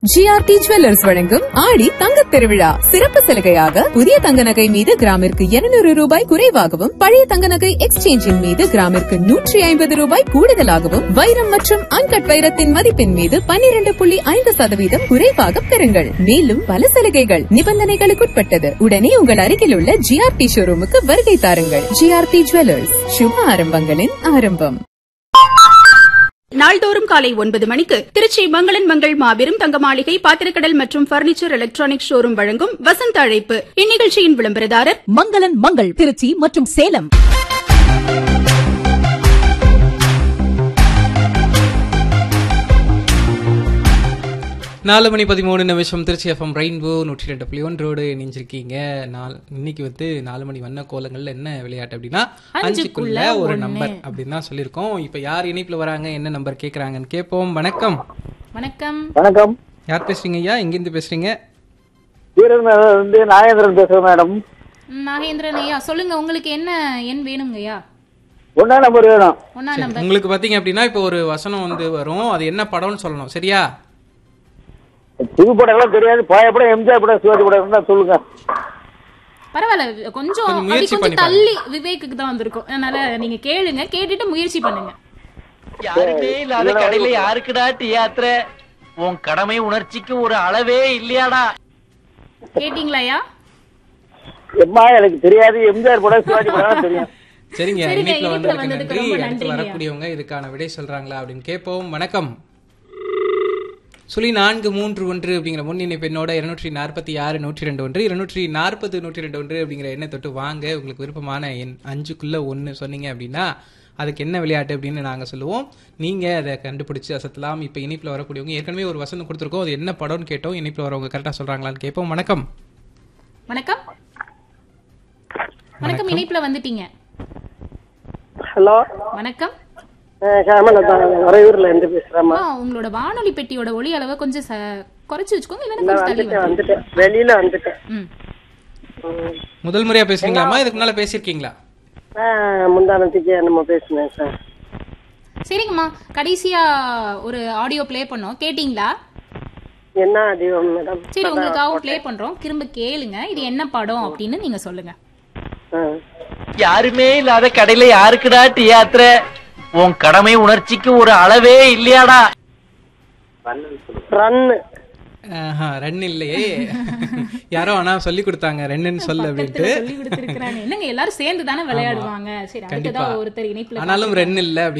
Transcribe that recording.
GRT jewellers வழங்கும் ஆடி தங்கத் திருவிழா சிறப்பு சலுகையாக புதிய தங்க நகை மீது கிராமிற்கு 200 ரூபாய் குறைவாகவும் பழைய தங்க நகை எக்ஸ்சேஞ்சின் மீது கிராமிற்கு நூற்றி ஐம்பது ரூபாய் கூடுதலாகவும் வைரம் மற்றும் அன்கட் வைரத்தின் மதிப்பின் மீது 12.5% புள்ளி ஐந்து சதவீதம் குறைவாக பெறுங்கள் மேலும் பல சலுகைகள் நிபந்தனைகளுக்குட்பட்டது உடனே உங்கள் அருகில் உள்ள ஜிஆர்டி ஷோரூமுக்கு வருகை தாருங்கள் ஜிஆர்டி ஜுவல்லர்ஸ் சுப ஆரம்பங்களின் ஆரம்பம் நாள்தோறும் காலை ஒன்பது மணிக்கு திருச்சி மங்களன் மங்கள் மாபெரும் தங்க மாளிகை பாத்திரக்கடல் மற்றும் பர்னிச்சர் எலக்ட்ரானிக் ஷோரூம் வழங்கும் வசந்த அழைப்பு இந்நிகழ்ச்சியின் விளம்பரதாரர் மங்களன் மங்கள் திருச்சி மற்றும் சேலம் நாலு மணி பதிமூணு நிமிஷம் திருச்சி எஃப்எம் ரெயின்போ நூற்றி ரெண்டு புள்ளி ஒன்றோடு இணைஞ்சிருக்கீங்க நாள் இன்னைக்கு வந்து நாலு மணி வண்ண கோலங்கள்ல என்ன விளையாட்டு அப்படின்னா அஞ்சுக்குள்ள ஒரு நம்பர் அப்படின்னு தான் சொல்லியிருக்கோம் இப்போ யார் இணைப்புல வராங்க என்ன நம்பர் கேட்குறாங்கன்னு கேட்போம் வணக்கம் வணக்கம் வணக்கம் யார் பேசுறீங்க ஐயா எங்கேருந்து பேசுறீங்க வீரன் வந்து நாகேந்திரன் பேசுறேன் மேடம் ம், நாகேந்திரன் ஐயா சொல்லுங்க உங்களுக்கு என்ன எண் வேணுங்க ஐயா ஒன்னா நம்பர் வேணும் ஒன்னா நம்பர் உங்களுக்கு பாத்தீங்க அப்படின்னா இப்போ ஒரு வசனம் வந்து வரும் அது என்ன படம்னு சொல்லணும் சரியா புது படம் எல்லாம் தெரியாது பழைய படம் எம்ஜிஆர் படம் சிவாஜி படம் இருந்தா சொல்லுங்க பரவாயில்ல கொஞ்சம் கொஞ்சம் அப்படி முயற்சி கொஞ்சம் பண்ணி தள்ளி விவேக்குக்கு தான் வந்திருக்கும் அதனால நீங்க கேளுங்க கேட்டுட்டு முயற்சி பண்ணுங்க யாருமே இல்லாத கடையில யாருக்குடா டீ ஆத்துற உன் கடமை உணர்ச்சிக்கு ஒரு அளவே இல்லையாடா கேட்டீங்களா ஐயா எம்மா எனக்கு தெரியாது எம்ஜிஆர் படம் சிவாஜி படம் தான் தெரியும் சரிங்க சரிங்க, இணைப்புல இணைப்புல வந்ததுக்கு வந்ததுக்கு நன்றி ரொம்ப அடுத்து நன்றிங்க. வரக்கூடியவங்க இதுக்கான விடை சொல்றாங்களா அப்படின்னு கேட்போம் வணக்கம் சுழி நான்கு மூன்று ஒன்று அப்படிங்கிற முன்னிலை பெண்ணோட இருநூற்றி நாற்பத்தி ஆறு நூற்றி ரெண்டு ஒன்று இருநூற்றி நாற்பது நூற்றி ரெண்டு ஒன்று அப்படிங்கிற எண்ணை தொட்டு வாங்க உங்களுக்கு விருப்பமான எண் அஞ்சுக்குள்ள ஒன்று சொன்னீங்க அப்படின்னா அதுக்கு என்ன விளையாட்டு அப்படின்னு நாங்கள் சொல்லுவோம் நீங்கள் அதை கண்டுபிடிச்சு அசத்தலாம் இப்போ இனிப்பில் வரக்கூடியவங்க ஏற்கனவே ஒரு வசனம் கொடுத்துருக்கோம் அது என்ன படம்னு கேட்டோம் இனிப்பில் வரவங்க கரெக்டாக சொல்கிறாங்களான்னு கேட்போம் வணக்கம் வணக்கம் வணக்கம் இணைப்புல வந்துட்டீங்க ஹலோ வணக்கம் கேமலா உறையூர்ல இருந்து பேசுறேம்மா ஆ, உங்களோட வானொலி பெட்டியோட ஒளி அளவை கொஞ்சம் ச- குறைச்சு வச்சுக்கோங்க இல்லைன்னா கொஞ்சம் தள்ளி வந்து வந்துட்டேன் வெளியில வந்துட்டேன் ம் முதல் முறையாக பேசுறீங்களாம்மா இதுக்கு முன்னால் பேசியிருக்கீங்களா முந்தானத்துக்கு நம்ம பேசினேன் சார் சரிங்கம்மா கடைசியா ஒரு ஆடியோ ப்ளே பண்ணோம் கேட்டிங்களா என்ன அதிகம் மேடம் சரி உங்களுக்காகவும் ப்ளே பண்றோம் திரும்ப கேளுங்க இது என்ன படம் அப்படின்னு நீங்க சொல்லுங்க யாருமே இல்லாத கடையில யாருக்குடா டீ ஆத்துற உன் கடமை உணர்ச்சிக்கு ஒரு அளவே இல்லையாடா ரன்னு ஆஹா, ரன் இல்லையே யாரோ ஆனா சொல்லி கொடுத்தாங்க ரெண்டுன்னு சொல்லு அப்படின்ட்டு சொல்லி கொடுத்திருக்கிறாங்க என்னங்க எல்லாரும் சேர்ந்து தானே விளையாடுவாங்க சரி கண்டிப்பா அதுக்குதான் ஒருத்தர் இணைப்புல ஆனாலும் ரன் இல்ல